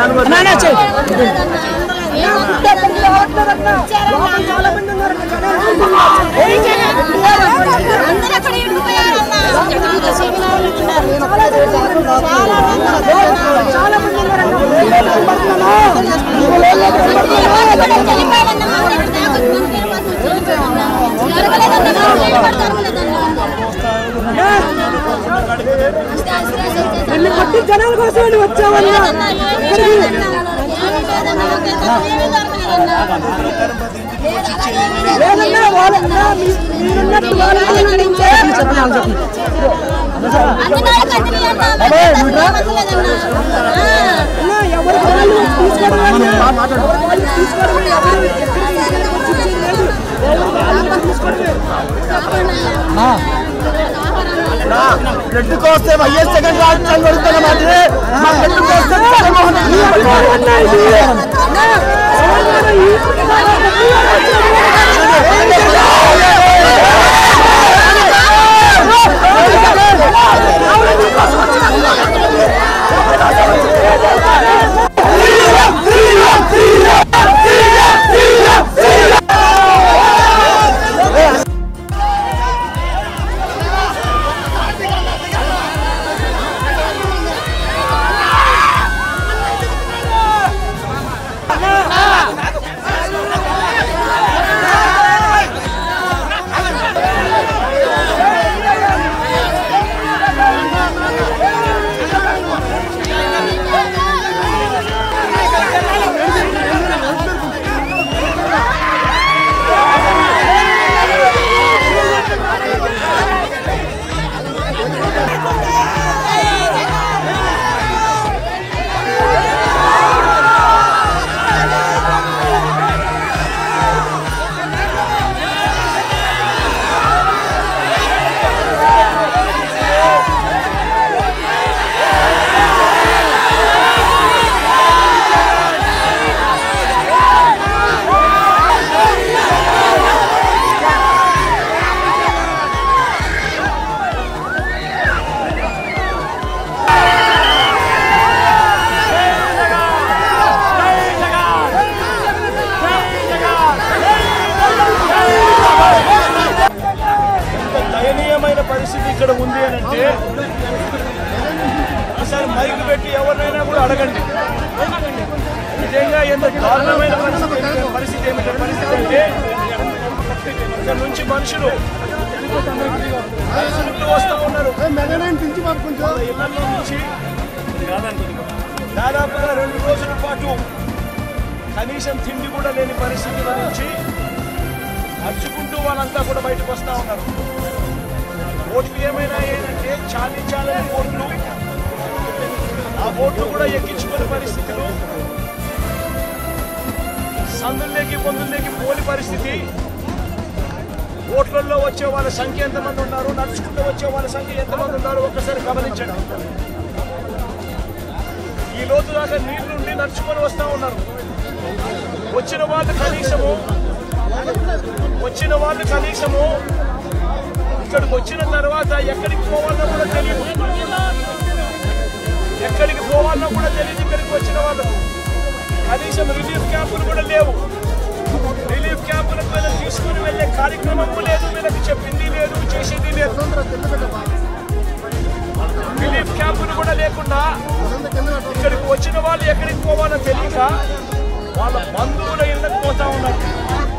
అందరూ అక్కడ ఇరుక్కుపోయారన్నా. చాలా మంది కొట్టి జనాల కోసం వచ్చామన్నా లేదన్నా వాళ్ళన్నా మీ- మీరున్నట్టు వాళ్ళని చెప్పండి అన్నా ఎవరి వాళ్ళు తీసుకోవడం అన్నా ఎవరి వాళ్ళు తీసుకోవడం ఎవరు ఎక్కడికి తీసుకెళ్ళి వచ్చి ఇచ్చేది లేదు ఎవరి వాళ్ళు తీసుకోవడమే రెడ్డి కోస్తే వైఎస్ జగన్ రాజ్యం కొడుతున్న మాత్రమే మా రెడ్డి కోస్తే జగన్మోహన్ రెడ్డి ఎంత దయనీయమైన పరిస్థితి ఇక్కడ ఉంది అని అంటే అసలు మైక్ పెట్టి ఎవరినైనా కూడా అడగండి నిజంగా ఎంత దారుణమైన పరిస్థితి ఏమిటి- పరిస్థితి ఏమిటి పరిస్థితి అంటే ఇక్కడ నుంచి మనుషులు నడుచుకుంటూ వస్తూ ఉన్నారు వాళ్ళ ఇళ్లలో నుంచి దాదాపుగా రెండు రోజుల పాటు కనీసం తిండి కూడా లేని పరిస్థితుల నుంచి నడుచుకుంటూ వాళ్ళంతా కూడా బయటకు వస్తా ఉన్నారు ఓట్లు ఏమైనా ఏంటంటే చాలి చాలని ఓట్లు ఆ ఓట్లు కూడా ఎక్కించుకునే పరిస్థితులు సందుల్లోకి పొందుల్లోకి పోని పరిస్థితి ఓట్లలో వచ్చే వాళ్ళ సంఖ్య ఎంతమంది ఉన్నారు నడుచుకుంటూ వచ్చే వాళ్ళ సంఖ్య ఎంతమంది ఉన్నారు ఒక్కసారి గమనించండి ఈ లోతు దాకా నీళ్లుండి నడుచుకొని వస్తా ఉన్నారు వచ్చిన వాళ్ళు కనీసము వచ్చిన వాళ్ళు కనీసము ఇక్కడికి వచ్చిన తర్వాత ఎక్కడికి పోవాలో కూడా తెలియదు ఎక్కడికి పోవాలో కూడా తెలియదు ఇక్కడికి వచ్చిన వాళ్ళు కనీసం రిలీఫ్ క్యాంపులు కూడా లేవు రిలీఫ్ క్యాంపులకు వీళ్ళని తీసుకుని వెళ్ళే కార్యక్రమము లేదు వీళ్ళకి చెప్పింది లేదు చేసేది లేదు రిలీఫ్ క్యాంపులు కూడా లేకుండా ఇక్కడికి వచ్చిన వాళ్ళు ఎక్కడికి పోవాలో తెలియక వాళ్ళ బంధువుల ఇళ్ళకి పోతా ఉన్నారు